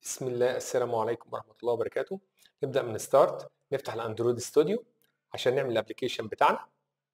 بسم الله السلام عليكم ورحمة الله وبركاته نبدأ من ستارت نفتح الاندرويد ستوديو عشان نعمل الابلكيشن بتاعنا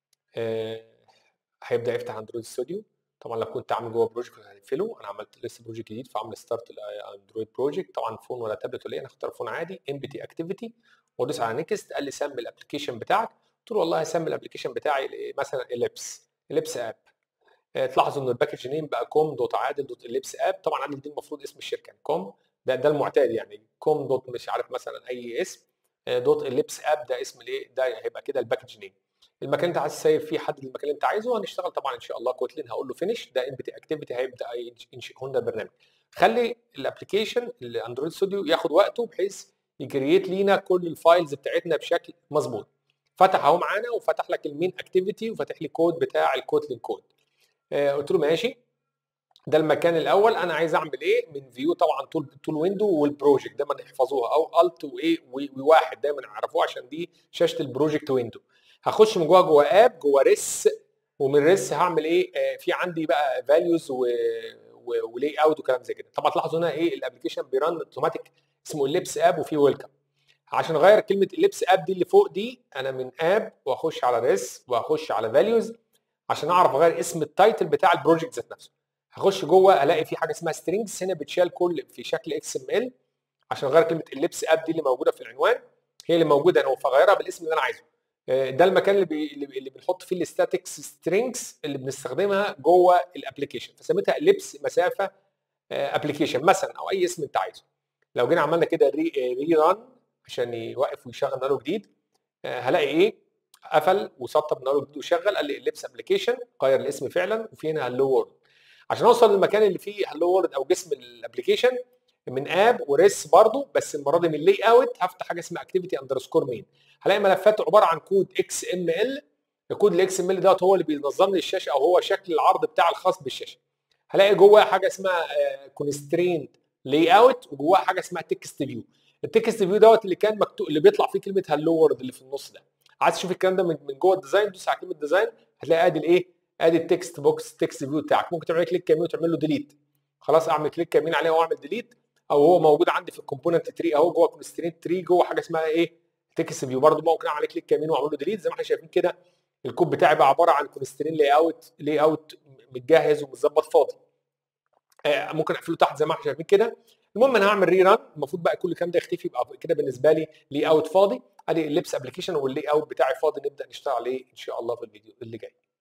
آه، هيبدأ يفتح اندرويد ستوديو طبعا لو كنت عامل جوه بروجكت هنقفله انا عملت لسه بروجكت جديد فعامل ستارت الاندرويد بروجكت طبعا فون ولا تابلت ولا ايه انا اختار فون عادي ام بي تي اكتيفيتي وادوس على نيكست قال لي سمي الابلكيشن بتاعك قلت له والله هسمي الابلكيشن بتاعي مثلا اليبس اليبس اب تلاحظوا ان الباكج نيم بقى كوم دوت عادل دوت اليبس اب طبعا عادل دي المفروض اسم الشركه كوم ده ده المعتاد يعني كوم دوت مش عارف مثلا اي اسم دوت الليبس اب ده اسم الايه ده هيبقى كده الباكج نيم المكان اللي انت عايز تسيف فيه حدد المكان اللي انت عايزه هنشتغل طبعا ان شاء الله كوتلين هقول له فينش ده ام بي تي اكتيفيتي هيبدا ينشئ لنا البرنامج خلي الابلكيشن الاندرويد ستوديو ياخد وقته بحيث يكريت لينا كل الفايلز بتاعتنا بشكل مظبوط فتح اهو معانا وفتح لك المين اكتيفيتي وفتح لي كود بتاع الكوتلين كود آه قلت له ماشي ده المكان الاول انا عايز اعمل ايه من فيو طبعا طول طول ويندو والبروجكت دايما يحفظوها او الت وايه وواحد دايما يعرفوها عشان دي شاشه البروجكت ويندو هخش من جوه جوه اب جوه ريس ومن ريس هعمل ايه آه في عندي بقى فاليوز ولي اوت وكلام زي كده طبعا تلاحظوا هنا ايه الابلكيشن بيرن اوتوماتيك اسمه الليبس اب وفيه ويلكم عشان اغير كلمه الليبس اب دي اللي فوق دي انا من اب واخش على ريس واخش على فاليوز عشان اعرف اغير اسم التايتل بتاع البروجكت ذات نفسه هخش جوه الاقي في حاجه اسمها سترينجز هنا بتشال كل في شكل اكس ام ال عشان اغير كلمه اللبس اب دي اللي موجوده في العنوان هي اللي موجوده انا فغيرها بالاسم اللي انا عايزه ده المكان اللي بي اللي بنحط فيه الستاتكس سترينجز اللي بنستخدمها جوه الابلكيشن فسميتها لبس مسافه ابلكيشن مثلا او اي اسم انت عايزه لو جينا عملنا كده ري, ري ران عشان يوقف ويشغل ناله جديد هلاقي ايه قفل وسطب ناله جديد وشغل قال لي اللبس ابلكيشن غير الاسم فعلا وفي هنا هلو وورد عشان اوصل للمكان اللي فيه هلو وورد او جسم الابلكيشن من اب وريس برضو بس المره دي من لي اوت هفتح حاجه اسمها اكتيفيتي اندرسكور مين هلاقي ملفات عباره عن كود اكس ام ال الكود الاكس ام ال دوت هو اللي بينظم لي الشاشه او هو شكل العرض بتاع الخاص بالشاشه هلاقي جواه حاجه اسمها كونستريند لي اوت وجواه حاجه اسمها تكست فيو التكست فيو دوت اللي كان مكتوب اللي بيطلع فيه كلمه هلو وورد اللي في النص ده عايز تشوف الكلام ده من جوه الديزاين دوس على كلمه ديزاين هتلاقي ادي الايه ادي التكست بوكس تكست فيو بتاعك ممكن تعمل كليك يمين وتعمل له ديليت خلاص اعمل كليك يمين عليه واعمل ديليت او هو موجود عندي في الكومبوننت تري اهو جوه كونسترينت تري جوه حاجه اسمها ايه تكست فيو برضه ممكن اعمل كليك يمين واعمل له ديليت زي ما احنا شايفين كده الكود بتاعي بقى عباره عن كونسترين لاي اوت لاي اوت متجهز ومتظبط فاضي آه ممكن اقفله تحت زي ما احنا شايفين كده المهم انا هعمل ري ران المفروض بقى كل الكلام ده يختفي يبقى كده بالنسبه لي لي اوت فاضي ادي اللبس ابلكيشن واللي اوت بتاعي فاضي نبدا نشتغل عليه ان شاء الله في الفيديو اللي جاي